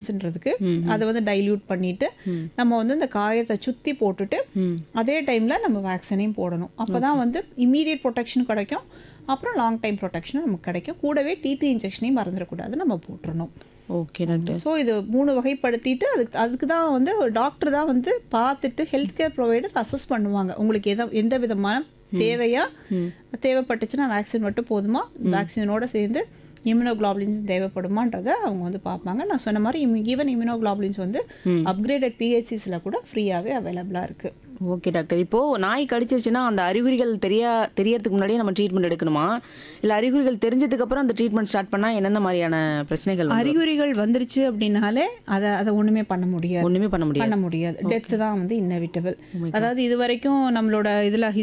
குளோபுலின்ஸ்ன்றதுக்கு அதை வந்து டைல்யூட் பண்ணிட்டு நம்ம வந்து இந்த காயத்தை சுற்றி போட்டுட்டு அதே டைமில் நம்ம வேக்சினையும் போடணும் அப்போ தான் வந்து இம்மீடியட் ப்ரொடெக்ஷன் கிடைக்கும் அப்புறம் லாங் டைம் ப்ரொடெக்ஷனும் நமக்கு கிடைக்கும் கூடவே டிடி இன்ஜெக்ஷனையும் மறந்துடக்கூடாது நம்ம போட்டுறணும் ஓகே டாக்டர் ஸோ இது மூணு வகைப்படுத்திட்டு அதுக்கு அதுக்கு தான் வந்து ஒரு டாக்டர் தான் வந்து பார்த்துட்டு ஹெல்த் கேர் ப்ரொவைடர் அசஸ் பண்ணுவாங்க உங்களுக்கு எத எந்த விதமான தேவையா தேவைப்பட்டுச்சுன்னா வேக்சின் மட்டும் போதுமா வேக்சினோட சேர்ந்து இம்யூனோகுளோபுலின்ஸ் தேவைப்படுமான்றதை அவங்க வந்து பார்ப்பாங்க நான் சொன்ன மாதிரி ஈவன் இம்யூனோகுளோபுலின்ஸ் வந்து அப்கிரேடட் பிஹெச்சிஸில் கூட ஃப்ரீயாகவே அவைலபிளாக இருக்குது ஓகே டாக்டர் இப்போ நாய் கடிச்சிருச்சுன்னா அந்த அறிகுறிகள் தெரியா தெரியறதுக்கு முன்னாடியே நம்ம ட்ரீட்மெண்ட் எடுக்கணுமா இல்லை அறிகுறிகள் தெரிஞ்சதுக்கு அப்புறம் அந்த ட்ரீட்மெண்ட் ஸ்டார்ட் பண்ணா என்னென்ன மாதிரியான பிரச்சனைகள் வரும்? அறிகுறிகள் வந்துருச்சு அப்படின்னாலே அதை அதை ஒன்றுமே பண்ண முடியாது ஒண்ணுமே பண்ண முடியாது பண்ண முடியாது டெத்து தான் வந்து இன்னவிட்டபிள் அதாவது இது வரைக்கும் நம்மளோட இதில்